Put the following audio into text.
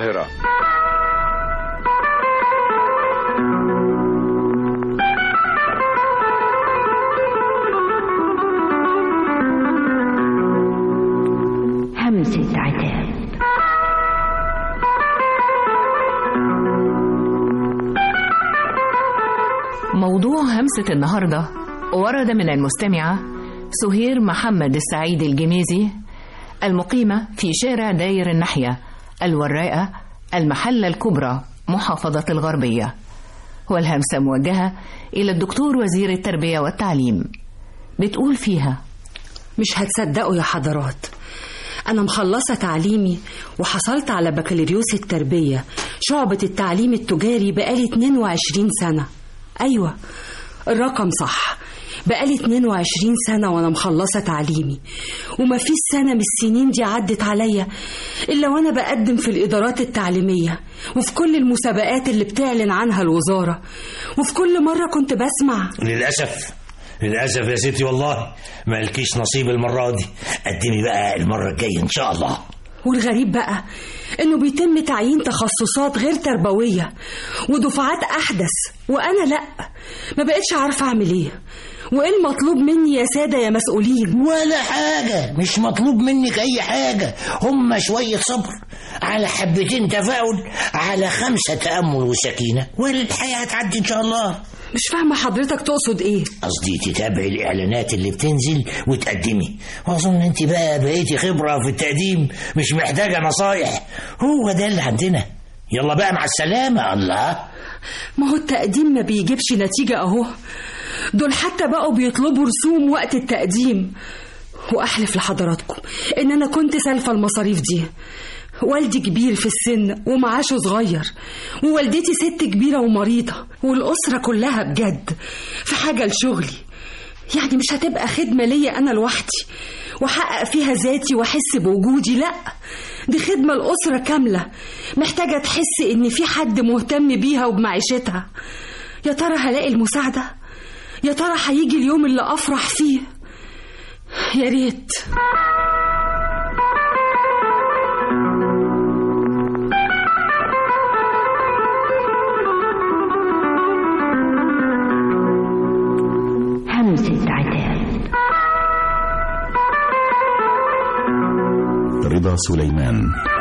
القاهرة همسة عتاب موضوع همسة النهاردة ورد من المستمعة سهير محمد السعيد الجميزي المقيمة في شارع داير النحية الوراقة المحلة الكبرى محافظة الغربية والهمسة موجهة إلى الدكتور وزير التربية والتعليم بتقول فيها مش هتصدقوا يا حضرات أنا مخلصة تعليمي وحصلت على بكالوريوس التربية شعبة التعليم التجاري بقالي 22 سنة أيوة الرقم صح بقالي 22 سنة وأنا مخلصة تعليمي وما فيش سنة من السنين دي عدت عليا إلا وأنا بقدم في الإدارات التعليمية وفي كل المسابقات اللي بتعلن عنها الوزارة وفي كل مرة كنت بسمع للأسف للأسف يا ستي والله ما لكيش نصيب المرة دي قدمي بقى المرة الجاية إن شاء الله والغريب بقى انه بيتم تعيين تخصصات غير تربويه ودفعات احدث وانا لا ما بقتش عارفه اعمل ايه وايه المطلوب مني يا ساده يا مسؤولين ولا حاجة مش مطلوب منك أي حاجة هم شوية صبر على حبتين تفاؤل على خمسة تأمل وسكينة والحياة هتعدي إن شاء الله مش فاهمه حضرتك تقصد ايه قصدي تتابعي الإعلانات اللي بتنزل وتقدمي وأظن أنت بقى بقيتي خبرة في التقديم مش محتاجة نصايح هو ده اللي عندنا يلا بقى مع السلامة الله ما هو التقديم ما بيجيبش نتيجه اهو دول حتى بقوا بيطلبوا رسوم وقت التقديم واحلف لحضراتكم ان انا كنت سالفه المصاريف دي والدي كبير في السن ومعاشه صغير ووالدتي ست كبيرة ومريضة والأسرة كلها بجد في حاجة لشغلي يعني مش هتبقى خدمة ليا أنا لوحدي وأحقق فيها ذاتي وأحس بوجودي لأ دي خدمة الأسرة كاملة محتاجة تحس إن في حد مهتم بيها وبمعيشتها يا ترى هلاقي المساعدة يا ترى هيجي اليوم اللي أفرح فيه يا ريت همسة عتاب رضا سليمان